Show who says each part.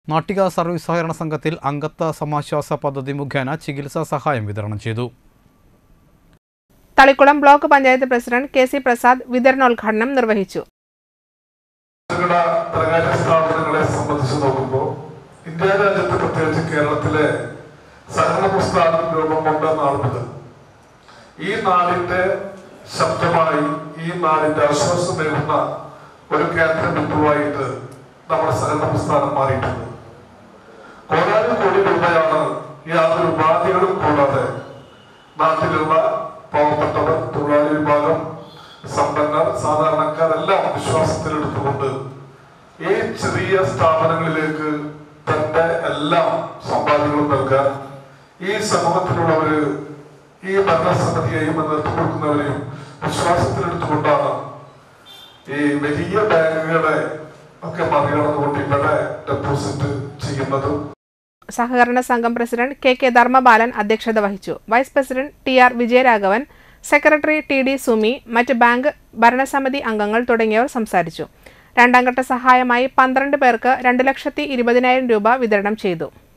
Speaker 1: Nattika service സഹകരണ സംഘത്തിൽ അംഗത്വ സമാശ്വാസ പദ്ധതി മുഖേന ചികിത്സാ സഹായം വിതരണം ചെയ്തു
Speaker 2: Thalikulam block panchayat president K C Prasad വിതരണോദ്ഘാടനം നിർവഹിച്ചു
Speaker 3: ചെറുകിട ധനകാര്യ സ്ഥാപനങ്ങളെ സംബന്ധിച്ച് നോക്കുമ്പോൾ ഇന്ത്യ രാജ്യത്ത് പ്രത്യേകിച്ച് കേരളത്തിലെ സഹകരണ പ്രസ്ഥാനം രൂപം കൊണ്ട നാൾ മുതൽ ഈ നാടിന്റെ ശബ്ദമായി ഈ നാടിന്റെ ആശ്വാസമേകുന്ന ഒരു കേന്ദ്ര ബിന്ദുവായിട്ട് നമ്മുടെ സഹകരണ പ്രസ്ഥാനം മാറിയിട്ടുണ്ട് കോടാനും കോടി രൂപയാണ് യാതൊരു ഉപാധികളും കൂടാതെ നാട്ടിലുള്ള പാവപ്പെട്ടവർ തൊഴിലാളി വിഭാഗം സമ്പന്നർ സാധാരണക്കാരെല്ലാം വിശ്വാസത്തിലെടുത്തുകൊണ്ട് ഈ ചെറിയ സ്ഥാപനങ്ങളിലേക്ക് തന്റെ എല്ലാ സമ്പാദ്യങ്ങളും നൽകാൻ ഈ സമൂഹത്തിലുള്ളവര് ഈ ഭരണസമിതിയെയും നേതൃത്വം കൊടുക്കുന്നവരെയും വിശ്വാസത്തിലെടുത്തുകൊണ്ടാണ് ഈ വലിയ ബാങ്കുകളെ ഒക്കെ മറികടന്നുകൊണ്ട് ഇവിടെ ഡെപ്പോസിറ്റ് ചെയ്യുന്നതും
Speaker 2: സഹകരണ സംഘം പ്രസിഡന്റ് കെ കെ ധർമ്മബാലൻ അധ്യക്ഷത വഹിച്ചു vice president T R Vijayaraghavan secretary T D Sumi മറ്റ് ബാങ്ക് ഭരണസമിതി അംഗങ്ങൾ തുടങ്ങിയവർ സംസാരിച്ചു രണ്ടാം ഘട്ട സഹായമായി പന്ത്രണ്ട് പേർക്ക് രണ്ട് ലക്ഷത്തി ഇരുപതിനായിരം രൂപ വിതരണം ചെയ്തു